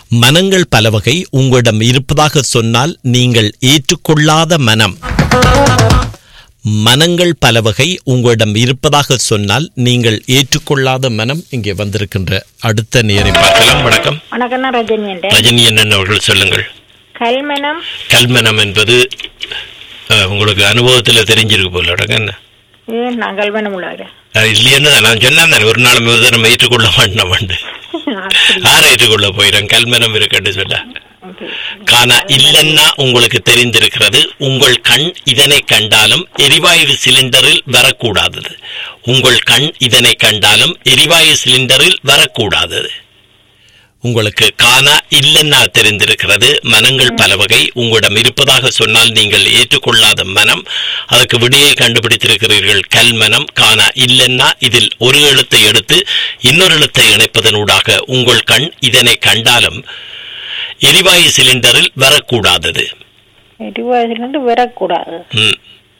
மனங்கள் பல வகை உங்களிடம் இருப்பதாக சொன்னால் நீங்கள் ஏற்றுக்கொள்ளாத மனம் மனங்கள் பல வகை உங்களிடம் இருப்பதாக சொன்னால் நீங்கள் ஏற்றுக்கொள்ளாத மனம் இங்கே வந்திருக்கின்ற அடுத்த நேரை பார்க்கலாம் வணக்கம் வணக்கம் நான் ரஜினி என்ற ரஜினி என்னென்ன அவர்கள் சொல்லுங்கள் கல்மணம் கல்மனம் என்பது அஹ், உங்களுக்கு அனுபவத்தில் தெரிஞ்சிருக்கு போல அடங்க என்ன ஏன் நான் கல்மணம் உள்ளவர் அஹ், இல்லையேன்னு நான் சொன்னேன் தானே, ஒரு நாள் முதல் நம்ம ஏற்றுக்கொள்ள மாட்டோம் ஆரை ஏற்றுக்கொள்ள போயிடும் கல்மனம் இருக்குன்னு சொல்ல காணா இல்லைன்னா உங்களுக்கு தெரிந்திருக்கிறது உங்கள் கண் இதனை கண்டாலும் எரிவாயு சிலிண்டரில் வரக்கூடாதது உங்கள் கண் இதனை கண்டாலும் எரிவாயு சிலிண்டரில் வரக்கூடாதது உங்களுக்கு காணா இல்லைன்னா தெரிந்திருக்கிறது மனங்கள் பல வகை உங்களிடம் இருப்பதாக சொன்னால் நீங்கள் ஏற்றுக்கொள்ளாத மனம் அதுக்கு விடையை கண்டுபிடித்திருக்கிறீர்கள் கல்மனம் காணா இல்லைன்னா இதில் ஒரு எழுத்தை எடுத்து இன்னொரு எழுத்தை இணைப்பதனூடாக உங்கள் கண் இதனை கண்டாலும் எரிவாயு சிலிண்டரில் வரக்கூடாதது எரிவாயிலிருந்து வரக்கூடாது ம்,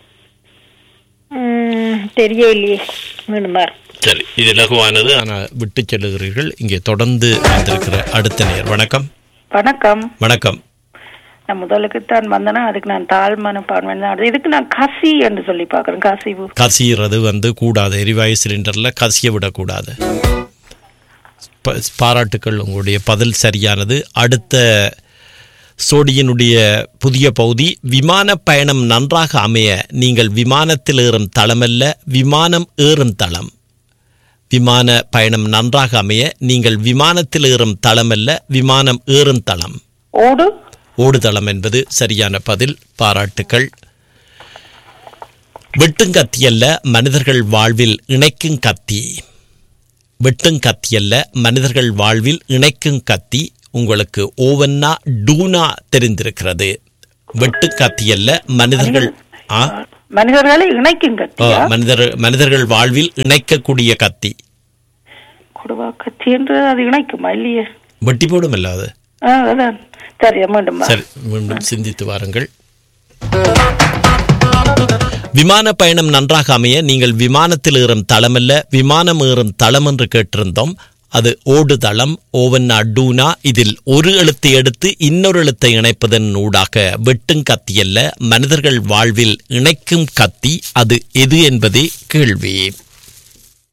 ம், தெரியலையே மீண்டும் பார் சரி இது லகுவானது ஆனால் விட்டு செல்லுகிறீர்கள் இங்கே தொடர்ந்து வந்திருக்கிற அடுத்த நேர் வணக்கம் வணக்கம் வணக்கம் நான் முதலுக்கு தான் வந்தேனா அதுக்கு நான் தாழ்மான பான்மை தான் இதுக்கு நான் கசி என்று சொல்லி பார்க்கறேன் கசிவு கசிகிறது வந்து கூடாது எரிவாயு சிலிண்டரில் கசிய விடக்கூடாது ப- பாராட்டுக்கள் உங்களுடைய பதில் சரியானது அடுத்த சோடியினுடைய புதிய பகுதி விமான பயணம் நன்றாக அமைய நீங்கள் விமானத்தில் ஏறும் தளமல்ல விமானம் ஏறும் தளம் விமான பயணம் நன்றாக அமைய நீங்கள் விமானத்தில் ஏறும் தளமல்ல விமானம் ஏறும் தளம் ஓடு ஓடுதளம் என்பது சரியான பதில் பாராட்டுக்கள் வெட்டும் கத்தி அல்ல மனிதர்கள் வாழ்வில் இணைக்கும் கத்தி வெட்டும் கத்தி அல்ல மனிதர்கள் வாழ்வில் இணைக்கும் கத்தி உங்களுக்கு ஓவன்னா டூனா தெரிந்திருக்கிறது வெட்டு கத்தி அல்ல மனிதர்கள் ஆ மனிதர்களை இணைக்கும் ஆ, கத்தியா மனிதர் மனிதர்கள் வாழ்வில் இணைக்கக்கூடிய கத்தி கொடுவா கத்தி என்று அது இணைக்குமா இல்லையே வெட்டி போடும் இல்ல அது ஆ, அதான் சரி மீண்டும் வா. சரி மீண்டும் சிந்தித்து வாருங்கள் விமான பயணம் நன்றாக அமைய நீங்கள் விமானத்தில் ஏறும் தளமல்ல விமானம் ஏறும் தளம் என்று கேட்டிருந்தோம் அது ஓடுதளம் ஓவன்னா டூனா இதில் ஒரு எழுத்தை எடுத்து இன்னொரு எழுத்தை இணைப்பதன் ஊடாக வெட்டும் கத்தி அல்ல மனிதர்கள் வாழ்வில் இணைக்கும் கத்தி அது எது என்பதே கேள்வி